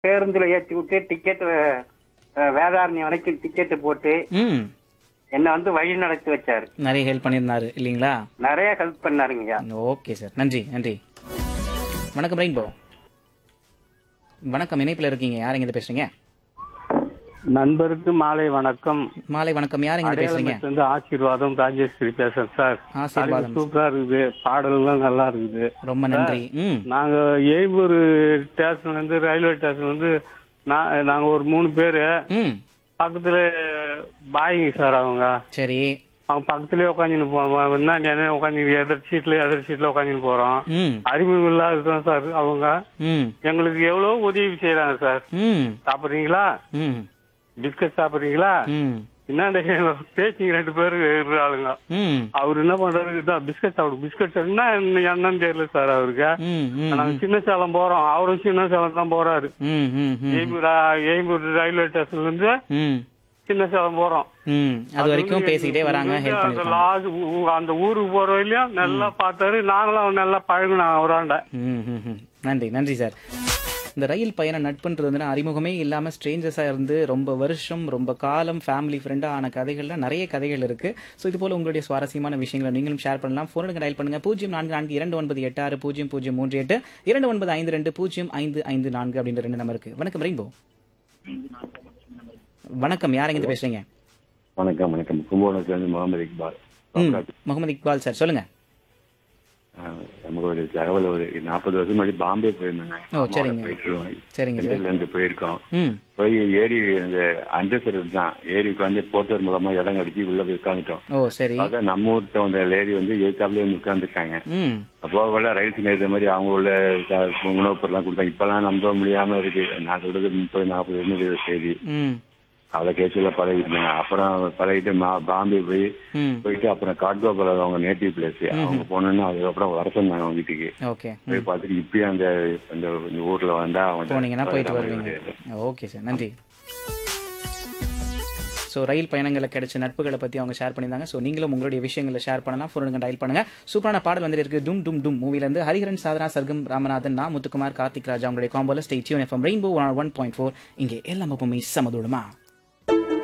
பேருந்துல ஏற்றி விட்டு டிக்கெட் வேதாரண்யம் வரைக்கும் டிக்கெட் போட்டு ம் என்னை வந்து வழி நடத்தி வச்சாரு நிறைய ஹெல்ப் பண்ணியிருந்தாரு இல்லைங்களா நிறைய ஹெல்ப் பண்ணாருங்கய்யா ஓகே சார் நன்றி நன்றி வணக்கம் ரெயின்போ வணக்கம் இணைப்பில் இருக்கீங்க யார் எங்க பேசுறீங்க நண்பருக்கு மாலை வணக்கம் மாலை வணக்கம் யார் எங்க பேசுறீங்க அடையாளம் இருந்து ஆசீர்வாதம் ராஜேஸ்வரி பேசுறேன் சார் ஆசீர்வாதம் சூப்பரா இருக்குது பாடல்கள் நல்லா இருக்குது ரொம்ப நன்றி ம் நாங்க ஏய்பூர் ஸ்டேஷன்ல இருந்து ரயில்வே ஸ்டேஷன்ல இருந்து நான் நாங்க ஒரு மூணு பேரு ம் பக்கத்துல பாய்ங்க சார் அவங்க சரி அவங்க பக்கத்துலயே உட்காந்துன்னு போவோம் என்ன உட்காந்து எதிர் சீட்ல எதிர் சீட்ல உட்காந்துன்னு போறோம் ம் அறிமுகம் இல்லாததான் சார் அவங்க ம் எங்களுக்கு எவ்வளவு உதவி செய்யறாங்க சார் ம் சாப்பிடுறீங்களா ம் பிஸ்கட் சாப்பிடுறீங்களா ம் என்ன பேச்சிங்க ரெண்டு பேரு இருக்கிறாளுங்க ம் அவர் என்ன பண்றாரு இதான் பிஸ்கட் சாப்பிடு பிஸ்கட் சாப்பிடுனா என்னன்னு தெரியல சார் அவருக்கு ம் ம் நாங்க சின்ன சேலம் போறோம் அவரும் சின்ன சேலம் தான் போறாரு ம் ம் ம் எய்ம்பூர் எய்ம்பூர் ரயில்வே ஸ்டேஷன்ல இருந்து ம் சின்ன சேலம் போறோம் ம் அது வரைக்கும் பேசிக்கிட்டே வராங்க ஹெல்ப் அந்த பண்ணிருக்காங்க லாஸ்ட் அந்த ஊருக்கு போற வரையிலும் நல்லா பார்த்தாரு நாங்களும் அவர் நல்லா பழகினோம் அவராண்ட ம் ம் ம். நன்றி நன்றி சார் இந்த ரயில் பயணம் நட்புன்றது வந்து அறிமுகமே இல்லாமல் ஸ்ட்ரேஞ்சர்ஸாக இருந்து ரொம்ப வருஷம் ரொம்ப காலம் ஃபேமிலி ஃப்ரெண்டாக ஆன கதைகள்லாம் நிறைய கதைகள் இருக்குது ஸோ இது போல் உங்களுடைய சுவாரஸ்யமான விஷயங்களை நீங்களும் ஷேர் பண்ணலாம் ஃபோனுக்கு டயல் பண்ணுங்கள் பூஜ்ஜியம் நான்கு நான்கு இரண்டு ஒன்பது எட்டு ஆறு பூஜ்ஜியம் பூஜ்ஜியம் மூன்று எட்டு இரண்டு ஒன்பது ஐந்து ரெண்டு பூஜ்ஜியம் ஐந்து ஐந்து நான்கு அப்படின்ற ரெண்டு நம்பருக்கு வணக்கம் ரெயின்போ வணக்கம் யார் எங்க பேசுறீங்க வணக்கம் வணக்கம் கும்பகோணத்துலேருந்து முகமது இக்பால் ம் முகமது இக்பால் சார் சொல்லுங்க ஆஹ் நமக்கு ஒரு தகவல் ஒரு நாற்பது வருஷம் முன்னாடி பாம்பே போயிருந்தேங்க ஓ, சரிங்க. போயிட்டு சரிங்க சார் டெல்லியில இருந்து போயிருக்கோம் ம் போய் ஏரி அந்த அண்டர்சர்வ் தான் ஏரிக்கு வந்து போட்டர் மூலமா இடம் கடிச்சு உள்ள போய் உட்காந்துட்டோம் ஓ சரி அதான் நம்ம ஊர்த்த வந்த லேடி வந்து எதிர்த்தாப்புலயே வந்து உட்காந்துருக்காங்க ம் அப்போ உள்ள ரயில்ஸ் நேரத்த மாதிரி அவங்க உள்ள ச- உணவுப் பொருள்லாம் கொடுத்தாங்க இப்பெல்லாம் நம்ப முடியாம இருக்கு நான் சொல்றது முப்பது நாற்பது வருஷம் செய்தி ம் அவளை கேஸ்ல பழகிருந்தாங்க அப்புறம் பழகிட்டு மா- பாம்பே போய் ம் போயிட்டு அப்புறம் காட்கோபுரம் அவங்க நேட்டிவ் பிளேஸ் அவங்க போனோன்னா அதுக்கப்புறம் வர சொன்னாங்க அவங்க வீட்டுக்கு ஓகே போய் பார்த்துட்டு இப்பயும் அந்த அந்த இந்த ஊர்ல வந்தா அவங்க போனீங்கன்னா போயிட்டு வருவீங்க ஓகே சார் நன்றி ஸோ ரயில் பயணங்களில் கிடைச்ச நட்புகளை பற்றி அவங்க ஷேர் பண்ணியிருந்தாங்க ஸோ நீங்களும் உங்களுடைய விஷயங்களை ஷேர் பண்ணலாம் ஃபோனுங்க டயல் பண்ணுங்க சூப்பரான பாடல் வந்துட்டு இருக்கு டும் டும் டும் மூவிலேருந்து ஹரிஹரன் சாதனா சர்க்கம் ராமநாதன் நான் முத்துக்குமார் கார்த்திக் ராஜா அவங்களுடைய காம்போல stay tuned FM rainbow one one point four இங்கே எல்லாம் எப்பவுமே சமதூடமா